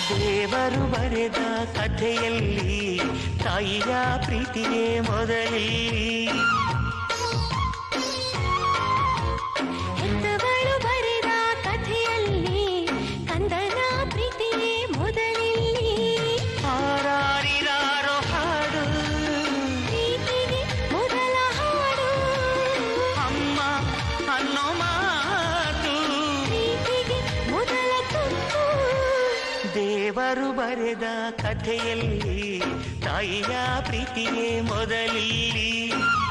ದೇವರು ಬರೆದ ಕಥೆಯಲ್ಲಿ ತಾಯಿಯ ಪ್ರೀತಿಯೇ ಮೊದಲಿ ಹೆತ್ತವಳು ಬರೆದ ಕಥೆಯಲ್ಲಿ ಕಂದನ ಪ್ರೀತಿಯೇ ಮೊದಲಿಲ್ಲಿ ಹಾರಾರಿರಾರೋ ಹಾಡು ಪ್ರೀತಿಗೆ ಮೊದಲ ಹಾಡು ಅಮ್ಮ ಅನ್ನೋ ಮಾತು ಪ್ರೀತಿಗೆ ಮೊದಲ ತುತ್ತು ದೇವರು ಬರೆದ ಕಥೆಯಲ್ಲಿ ತಾಯಿಯ ಪ್ರೀತಿಯೇ ಮೊದಲಿ